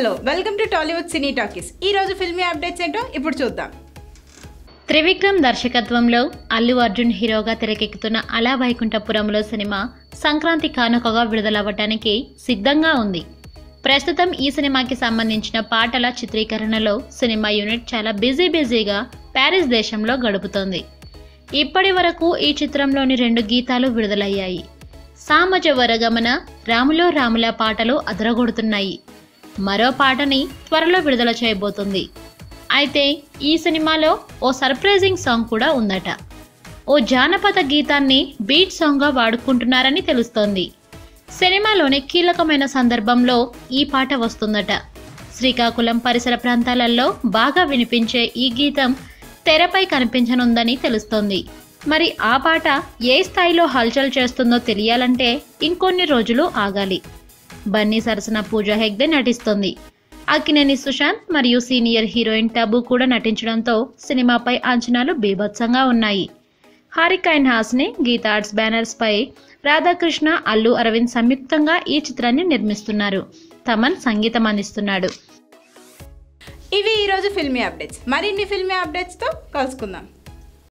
hello welcome to Tollywood cine talkies ఈ రోజు filmy updates ఏంటో ఇప్పుడు చూద్దాం త్రివిక్రమ్ దర్శకత్వంలో అల్లు అర్జున్ హీరోగా తెరకెక్కుతున్న అలా వైకుంఠపురంలో సినిమా సంక్రాంతి కానుకగా విడుదలవ్వటానికి సిద్ధంగా ఉంది ప్రస్తుతం ఈ సినిమాకి సంబంధించిన పాటల చిత్రీకరణలో సినిమా యూనిట్ చాలా బిజీ బిజీగా ప్యారిస్ దేశంలో గడుపుతోంది ఇప్పటి వరకు ఈ చిత్రంలోని రెండు గీతాలు విడుదలయ్యాయి సామజ వరగమన రాములో రాముల పాటలు అదరగొడుతున్నాయి మరో పాటని త్వరలో విడుదల చేయబోతుంది అయితే ఈ సినిమాలో ఓ సర్ప్రైజింగ్ సాంగ్ కూడా ఉందట ఓ జానపద గీతాన్ని బీట్ సాంగ్గా వాడుకుంటున్నారని తెలుస్తోంది సినిమాలోని కీలకమైన సందర్భంలో ఈ పాట వస్తుందట శ్రీకాకుళం పరిసర ప్రాంతాలలో బాగా వినిపించే ఈ గీతం తెరపై కనిపించనుందని తెలుస్తోంది మరి ఆ పాట ఏ స్థాయిలో హల్చల్ చేస్తుందో తెలియాలంటే ఇంకొన్ని రోజులు ఆగాలి బన్నీ సరసన పూజ హెగ్దే నటిస్తోంది అక్కినేని సుశాంత్ మరియు సీనియర్ హీరోయిన్ టబు కూడా నటించడంతో సినిమాపై అంచనాలు బీభత్సంగా ఉన్నాయి హారిక అండ్ హాస్ని గీతా ఆర్ట్స్ బ్యానర్స్ పై రాధాకృష్ణ అల్లు అరవింద్ సంయుక్తంగా ఈ చిత్రాన్ని నిర్మిస్తున్నారు తమన్ సంగీతం అందిస్తున్నాడు ఇవి ఈ రోజు ఫిల్మీ అప్డేట్స్ మరిన్ని ఫిల్మీ అప్డేట్స్తో కలుసుకుందాం